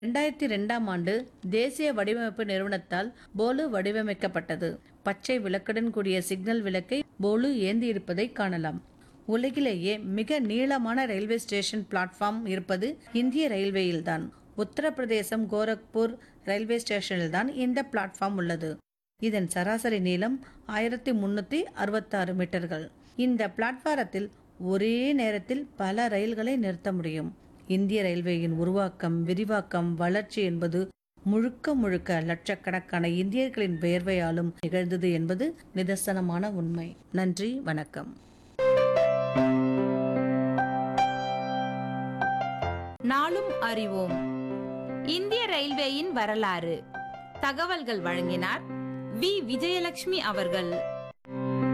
ரெண்டாயிரத்தி ரெண்டாம் ஆண்டு தேசிய வடிவமைப்பு நிறுவனத்தால் போலு வடிவமைக்கப்பட்டது பச்சை விளக்குடன் கூடிய சிக்னல் விளக்கை போலு ஏந்தியிருப்பதை காணலாம் உலகிலேயே மிக நீளமான ரயில்வே ஸ்டேஷன் பிளாட்ஃபார்ம் இருப்பது இந்திய ரயில்வேயில்தான் உத்தரப்பிரதேசம் கோரக்பூர் ரயில்வே ஸ்டேஷனில்தான் இந்த பிளாட்ஃபார்ம் உள்ளது இதன் சராசரி நீளம் ஆயிரத்தி முன்னூத்தி அறுபத்தாறு மீட்டர்கள் இந்த பிளாட்பாரத்தில் ஒரே நேரத்தில் பல ரயில்களை நிறுத்த முடியும் இந்திய ரயில்வேயின் உருவாக்கம் விரிவாக்கம் வளர்ச்சி என்பது முழுக்க முழுக்க லட்சக்கணக்கான இந்தியர்களின் வியர்வையாலும் நிகழ்ந்தது என்பது நிதர்சனமான உண்மை நன்றி வணக்கம் நாளும் அறிவோம் இந்திய ரயில்வேயின் வரலாறு தகவல்கள் வழங்கினார் வி விஜயலட்சுமி அவர்கள்